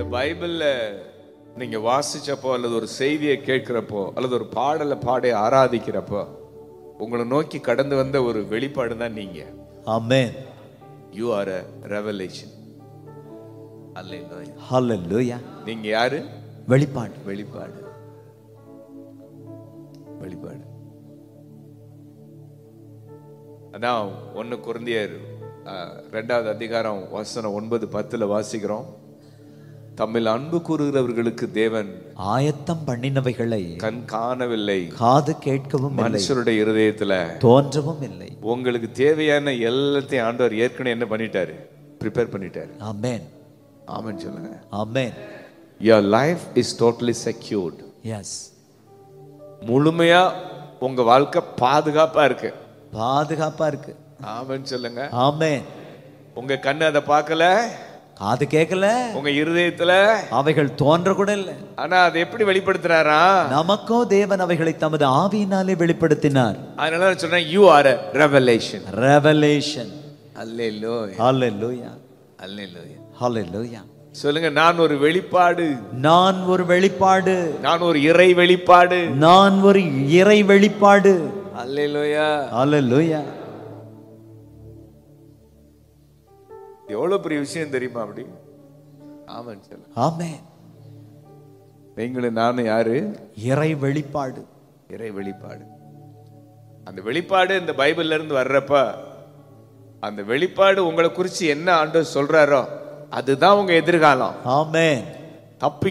பைபிள்ல நீங்க வாசிச்சப்போ அல்லது ஒரு செய்தியை கேட்கிறப்போ அல்லது ஒரு பாடலை பாடி ஆராதிக்கிறப்போ உங்களை நோக்கி கடந்து வந்த ஒரு வெளிப்பாடு தான் நீங்க Amen. You are a revelation அல்ல Hallelujah. நீங்க யாரு வெளிப்பாடு வெளிப்பாடு வெளிப்பாடு அதான் ஒன்னு குருந்தியர் அஹ், ரெண்டாவது அதிகாரம் வசனம் ஒன்பது பத்துல வாசிக்கிறோம் தம்மில் அன்பு கூறுகிறவர்களுக்கு தேவன் ஆயத்தம் பண்ணினவைகளை கண் காணவில்லை காது கேட்கவும் இல்லை மனுஷருடைய இருதயத்துல தோன்றவும் இல்லை உங்களுக்கு தேவையான எல்லாத்தையும் ஆண்டவர் ஏற்கனவே என்ன பண்ணிட்டாரு ப்ரிப்பேர் பண்ணிட்டாரு Amen. ஆமென் சொல்லுங்க Amen. your life is totally secured Yes. முழுமையா உங்க வாழ்க்கை பாதுகாப்பா இருக்கு பாதுகாப்பா இருக்கு ஆமென் சொல்லுங்க ஆமென் உங்க கண்ணு அதை பார்க்கல காது கேட்கல உங்க இருதயத்துல அவைகள் தோன்ற கூட இல்லை ஆனா அதை எப்படி வெளிப்படுத்துறாரா நமக்கோ தேவன் அவைகளை தமது ஆவியினாலே வெளிப்படுத்தினார் அதனால நான் சொன்னேன் you are revelation revelation hallelujah ஹalleluya அல்லேலூயா ஹalleluya சொல்லுங்க நான் ஒரு வெளிப்பாடு நான் ஒரு வெளிப்பாடு நான் ஒரு இறை வெளிப்பாடு நான் ஒரு இறை வெளிப்பாடு அல்லேலூயா ஹalleluya எவ்வளவு பெரிய விஷயம் தெரியுமா அப்படி ஆமாம் சொல்லுங்க ஆமென் நீங்களும் நானும் யாரு இறை வெளிப்பாடு இறை வெளிப்பாடு அந்த வெளிப்பாடு இந்த பைபிள்ல இருந்து வர்றப்ப அந்த வெளிப்பாடு உங்களை குறித்து என்ன ஆண்டவர் சொல்றாரோ அதுதான் உங்க எதிர்காலம் ஆமென் தப்பி